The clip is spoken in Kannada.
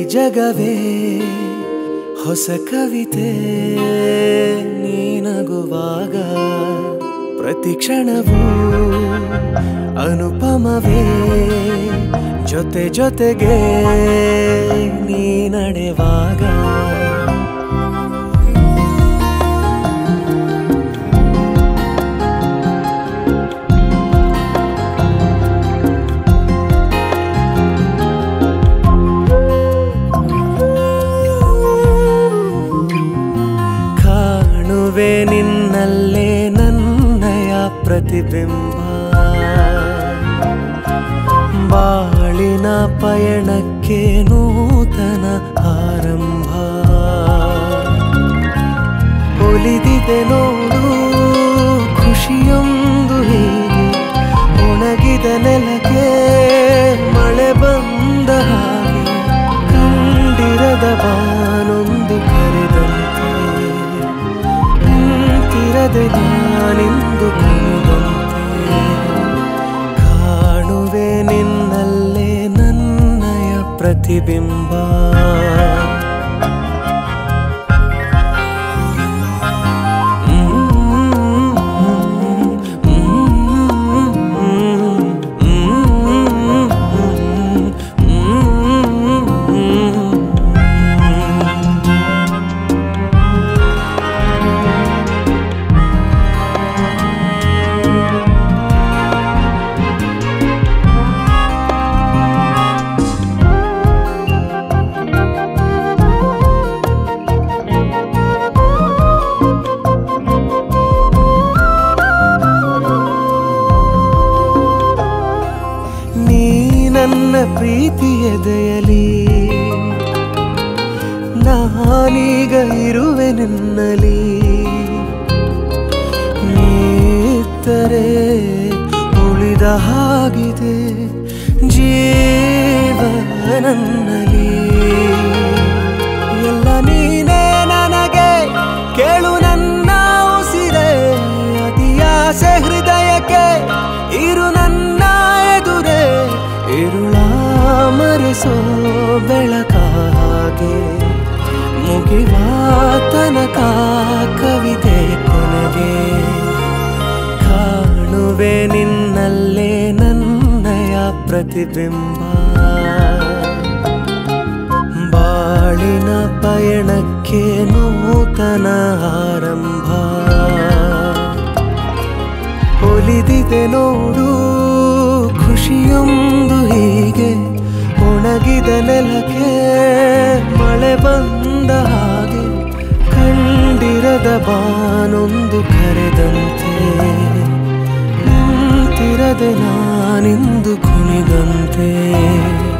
ಜಗವೇ ಹೊಸ ಕವಿತೆ ನೀನಗುವಾಗ ಪ್ರತಿ ಕ್ಷಣವೂ ಅನುಪಮವೇ ಜೊತೆ ಜೊತೆಗೆ ನೀ ನಡೆವಾಗ ಕಾಣುವೆ ನಿನ್ನಲ್ಲೇ ನನ್ನಯ ಪ್ರತಿಬಿಂಬ ಬಾಳಿನ ಪಯಣಕ್ಕೆ ನೂತನ ಆರಂಭ ಒಲಿದಿದೆ ನೋಡು ಖುಷಿಯೊಂದು ಹೀಗೆ ಒಣಗಿದ ನೆಲಕ್ಕೆ ಮಳೆ ಬಂದ ಹಾಗೆ ಕಂಡಿರದ ಬಾನೊಂದು ಕರೆದಂತೆ ನಿಂತಿರದೆ ನಾನಿಂದು ಕುಣಿದಂತೆ ಕಾಣುವೆ ನಿನ್ನಲ್ಲೇ ನನ್ನಯ ಪ್ರತಿಬಿಂಬ ನೀ ನನ್ನ ಪ್ರೀತಿ ಎದೆಯಲಿ ನಾನೀಗ ಇರುವೆ ನಿನ್ನಲಿ ನೀತ್ತರೆ ಉಳಿದ ಹಾಗಿದೆ ಜೀವ ನನ್ನಲಿ ಎಲ್ಲ ನೀನೇ ನನಗೆ ಕೇಳು ನನ್ನ ಉಸಿರೇ ಅತಿಯಾಸೆ ಹೃದಯಕ್ಕೆ ಇರು ನನ್ನ ಎದುರೇ ಇರುಳ ಮರೆಸೋ ಬೆಳಕ ಹಾಗೆ ಮುಗಿವ ತನಕ ಕವಿತೆ ಕೊನೆಗೆ ಕಾಣುವೆ ನಿನ್ನಲ್ಲೇ ನನ್ನಯ ಪ್ರತಿಬಿಂಬ ಬಾಳಿನ ಪಯಣಕ್ಕೆ ನೂತನ ಆರಂಭ ಒಲಿದಿದೆ ನೋಡು ಖುಷಿಯೊಂದು ಹೀಗೆ ಒಣಗಿದ ನೆಲಕ್ಕೆ ಮಳೆ ಬಂದ ಹಾಗೆ ಕಂಡಿರದ ಬಾನೊಂದು ಕರೆದಂತೆ ನಿಂತಿರದೆ ನಾನಿಂದು ಕುಣಿದಂತೆ